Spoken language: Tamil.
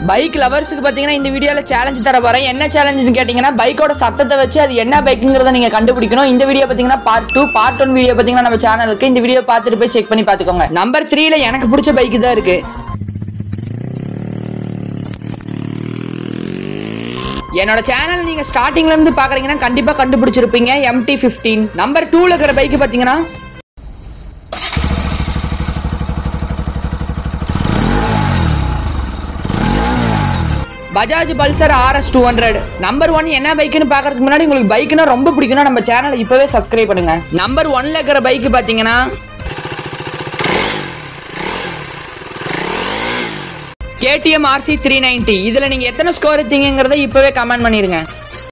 பைக் லவர்ஸுக்கு பார்த்தீங்கன்னா இந்த வீடியோவில் சேலஞ்ச் தர போகிறேன் என்ன சேலஞ்சுன்னு கேட்டிங்கன்னா பைக்கோட சத்தத்தை வச்சு அது என்ன பைக்குங்கிறத நீங்கள் கண்டுபிடிக்கணும் இந்த வீடியோ பார்த்தீங்கன்னா part two part one video பார்த்தீங்கன்னா நம்ம சேனலுக்கு இந்த வீடியோ பார்த்துட்டு போய் செக் பண்ணி பார்த்துக்கோங்க நம்பர் த்ரீல எனக்கு பிடிச்ச பைக் தான் இருக்கு என்னோட சேனல் நீங்க ஸ்டார்டிங்ல இருந்து பாக்குறீங்கன்னா கண்டிப்பா கண்டுபிடிச்சிருப்பீங்க எம்டி ஃபிஃப்டீன் நம்பர் டூல இருக்கிற பைக் பாத்தீங்கன்னா Bajaj Pulsar RS two hundred number one என்ன பைக்குன்னு பார்க்கறதுக்கு முன்னாடி உங்களுக்கு பைக்குனா ரொம்ப பிடிக்கும்னா நம்ம சேனலை இப்பவே சப்ஸ்கிரைப் பண்ணுங்க நம்பர் ஒன்ல இருக்கிற பைக் பாத்தீங்கன்னா கேடிஎம் ஆர்சி த்ரீ நைன்டி இதுல நீங்க எத்தனை ஸ்கோர் எடுத்தீங்கிறத இப்பவே கமெண்ட் பண்ணிருங்க